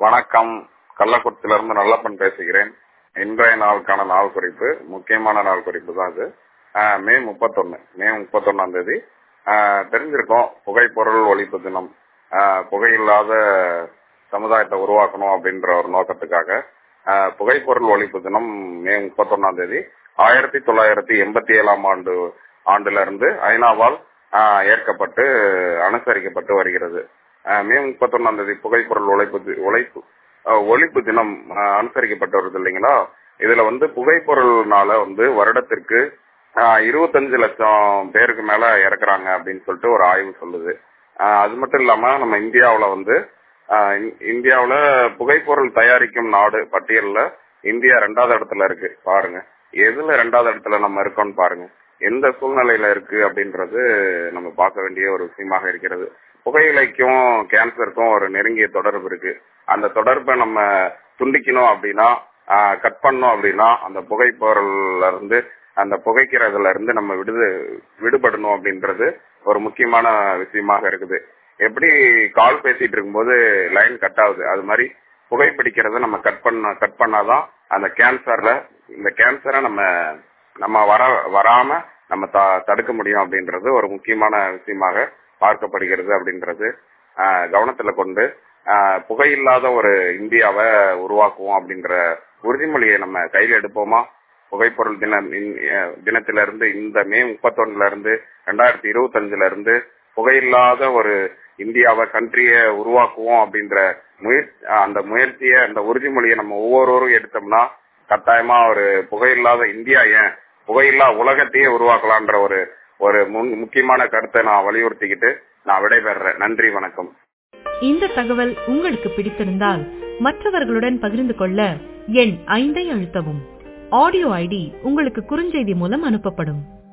வணக்கம் கள்ளக்குறிச்சியிலிருந்து நல்லப்பன் பேசுகிறேன் இன்றைய நாளுக்கான நாள் குறிப்பு முக்கியமான நாள் குறிப்பு தான் இது ஆஹ் மே முப்பத்தொன்னு மே முப்பத்தொன்னாம் தேதி ஆஹ் தெரிஞ்சிருக்கோம் புகைப்பொருள் ஒழிப்பு தினம் ஆஹ் புகையில்லாத சமுதாயத்தை உருவாக்கணும் அப்படின்ற ஒரு நோக்கத்துக்காக ஆஹ் புகைப்பொருள் ஒழிப்பு தினம் மே முப்பத்தொன்னாம் தேதி ஆயிரத்தி தொள்ளாயிரத்தி எண்பத்தி ஏழாம் ஆண்டு ஆண்டுல இருந்து ஐநாவால் ஆஹ் ஏற்கப்பட்டு அனுசரிக்கப்பட்டு வருகிறது ஆஹ் மே முப்பத்தொன்னாம் தேதி புகைப்பொருள் உழைப்பு தி- உழைப்பு ஆஹ் ஒழிப்பு தினம் ஆஹ் அனுசரிக்கப்பட்டு வருது இல்லைங்களா இதுல வந்து புகைப்பொருள்னால வந்து வருடத்திற்கு ஆஹ் இருபத்தஞ்சு லட்சம் பேருக்கு மேல இறக்குறாங்க அப்படின்னு சொல்லிட்டு ஒரு ஆய்வு சொல்லுது ஆஹ் அது மட்டும் இல்லாம நம்ம இந்தியாவுல வந்து ஆஹ் இந்- இந்தியாவுல புகைப்பொருள் தயாரிக்கும் நாடு பட்டியல்ல இந்தியா ரெண்டாவது இடத்துல இருக்கு பாருங்க எதுல ரெண்டாவது இடத்துல நம்ம இருக்கோம்னு பாருங்க எந்த சூழ்நிலையில இருக்கு அப்படின்றது நம்ம பார்க்க வேண்டிய ஒரு விஷயமாக இருக்கிறது புகையிலைக்கும் கேன்சருக்கும் ஒரு நெருங்கிய தொடர்பு இருக்கு அந்த தொடர்பை நம்ம துண்டிக்கணும் அப்படின்னா கட் பண்ணோம் அப்படின்னா அந்த புகைப்பொருள்ல இருந்து அந்த புகைக்கிறதுல இருந்து நம்ம விடுது விடுபடணும் அப்படின்றது ஒரு முக்கியமான விஷயமாக இருக்குது எப்படி கால் பேசிட்டு இருக்கும்போது லைன் கட் ஆகுது அது மாதிரி புகைப்பிடிக்கிறத நம்ம கட் பண்ண கட் பண்ணாதான் அந்த கேன்சர்ல இந்த கேன்சரை நம்ம நம்ம வர வராம நம்ம த- தடுக்க முடியும் அப்படின்றது ஒரு முக்கியமான விஷயமாக பார்க்கப்படுகிறது அப்படின்றது ஆஹ், கவனத்துல கொண்டு ஆஹ், புகையில்லாத ஒரு இந்தியாவை உருவாக்குவோம் அப்படின்ற உறுதிமொழியை நம்ம கையில எடுப்போமா புகைப்பொருள் தினம் இன்- அஹ், தினத்தில இருந்து இந்த மே முப்பத்தொன்னுல இருந்து ரெண்டாயிரத்தி இருபத்தஞ்சுல இருந்து புகையில்லாத ஒரு இந்தியாவை கண்ட்ரிய உருவாக்குவோம் அப்படின்ற முயற்சி அந்த முயற்சியை அந்த உறுதிமொழியை நம்ம ஒவ்வொருவரும் எடுத்தோம்னா கட்டாயமா ஒரு புகையில்லாத இந்தியா ஏன் புகையில்லா உலகத்தையே உருவாக்கலான்ற ஒரு ஒரு முன்- முக்கியமான கருத்தை நான் வலியுறுத்திக்கிட்டு நான் விடைபெறேன் நன்றி வணக்கம் இந்த தகவல் உங்களுக்கு பிடித்திருந்தால் மற்றவர்களுடன் பகிர்ந்து கொள்ள எண் ஐந்தை அழுத்தவும் ஆடியோ ஐடி உங்களுக்கு குறுஞ்செய்தி மூலம் அனுப்பப்படும்